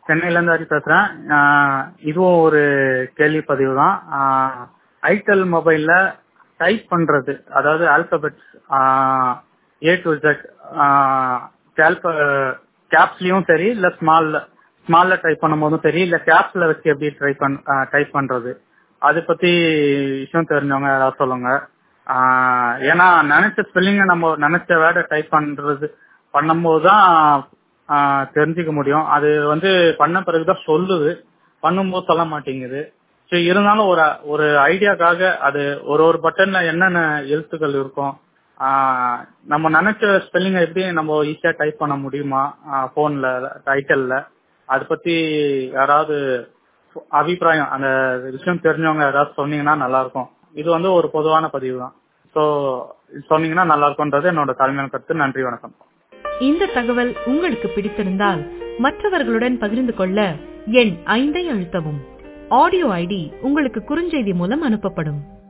சென்னையிலேருந்து ஹரி பேசுகிறேன் இதுவும் ஒரு கேள்வி பதிவு தான் ஐடெல் மொபைலில் டைப் பண்ணுறது அதாவது ஆல்பபெட்ஸ் ஏ டு ஜெட் கேல்ப கேப்ஸ்லயும் சரி இல்ல ஸ்மால்ல ஸ்மால்ல டைப் பண்ணும்போதும் சரி இல்ல கேப்ஸ்ல வச்சு எப்படி ட்ரை பண் டைப் பண்றது அதை பத்தி விஷயம் தெரிஞ்சவங்க ஏதாவது சொல்லுங்க ஆஹ் ஏன்னா நினைச்ச ஸ்பெல்லிங்க நம்ம நினைச்ச வேர்டை டைப் பண்றது பண்ணும்போது தான் ஆஹ் தெரிஞ்சுக்க முடியும் அது வந்து பண்ண பிறகுதான் சொல்லுது பண்ணும்போது சொல்ல மாட்டேங்குது சரி இருந்தாலும் ஒரு ஒரு ஐடியாக்காக அது ஒரு ஒரு பட்டன்ல என்னென்ன எழுத்துக்கள் இருக்கும் ஆஹ் நம்ம நினைச்ச ஸ்பெல்லிங் எப்படி நம்ம ஈஸியா டைப் பண்ண முடியுமா போன்ல டைட்டல்ல அதை பத்தி யாராவது அபிப்பிராயம் அந்த விஷயம் தெரிஞ்சவங்க யாராவது சொன்னீங்கன்னா நல்லா இருக்கும் இது வந்து ஒரு பொதுவான பதிவு தான் ஸோ சொன்னீங்கன்னா நல்லா இருக்கும்ன்றது என்னோட தலைமையான கருத்து நன்றி வணக்கம் இந்த தகவல் உங்களுக்கு பிடித்திருந்தால் மற்றவர்களுடன் பகிர்ந்து கொள்ள எண் ஐந்தை அழுத்தவும் ஆடியோ ஐடி உங்களுக்கு குறுஞ்செய்தி மூலம் அனுப்பப்படும்